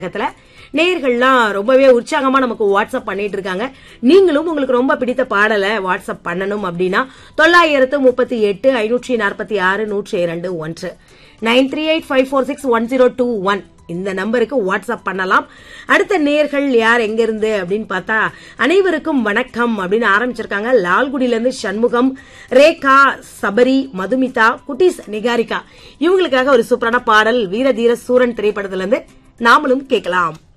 பக்கத்துல நேயர்கள்லாம் ரொம்பவே உற்சாகமா நமக்கு வாட்ஸ்அப் பண்ணிட்டு இருக்காங்க நீங்களும் உங்களுக்கு ரொம்ப பிடித்த பாடலை வாட்ஸ்அப் பண்ணணும் அப்படின்னா தொள்ளாயிரத்து முப்பத்தி எட்டு ஐநூற்றி நாற்பத்தி ஆறு நூற்றி இரண்டு ஒன்று nine three eight five four six one zero two one இந்த நம்பருக்கு வாட்ஸ்அப் பண்ணலாம் அடுத்த நேர்கள் யார் எங்க இருந்து அப்படின்னு பார்த்தா அனைவருக்கும் வணக்கம் அப்படின்னு ஆரம்பிச்சிருக்காங்க லால்குடியில இருந்து சண்முகம் ரேகா சபரி மதுமிதா குட்டீஸ் நிகாரிகா இவங்களுக்காக ஒரு சூப்பரான பாடல் வீர தீர சூரன் திரைப்படத்துல இருந்து நாமளும் கேட்கலாம்